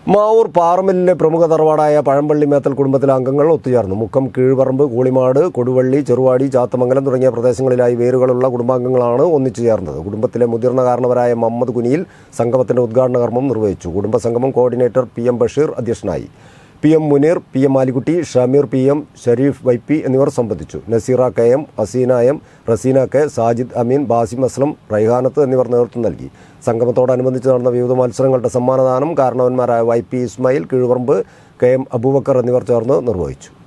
മാവൂർ പാറമലിലെ പ്രമുഖ തറവാടായ പഴമ്പള്ളി മേത്തൽ കുടുംബത്തിലെ അംഗങ്ങൾ ഒത്തുചേർന്നു മുക്കം കീഴ്പറമ്പ് കൂളിമാട് കൊടുവള്ളി ചെറുവാടി ചാത്തമംഗലം തുടങ്ങിയ പ്രദേശങ്ങളിലായി വേരുകളുള്ള കുടുംബാംഗങ്ങളാണ് ഒന്നിച്ചു ചേർന്നത് കുടുംബത്തിലെ മുതിർന്ന കാരണവരായ മുഹമ്മദ് കുനിയിൽ സംഗമത്തിന്റെ ഉദ്ഘാടന കർമ്മം നിർവഹിച്ചു കുടുംബസംഗമം കോർഡിനേറ്റർ പി എം ബഷീർ അധ്യക്ഷനായി P M Muneer P M Malikkutty Shameer P M Shareef Y P എന്നിവർ സംബന്ധിച്ചു Naseera K M Haseena M Raseena K Sajid Ameen Basim Aslam Raihanath എന്നിവർ നേതൃത്വം നൽകി സംഗമത്തോടനുബന്ധിച്ച് നടന്ന വിവിധ മത്സരങ്ങളുടെ സമ്മാനദാനം കാരണവന്മാരായ Y P Ismail Keezhuparamba K M Abubakar എന്നിവർ ചേർന്ന് നിർവഹിച്ചു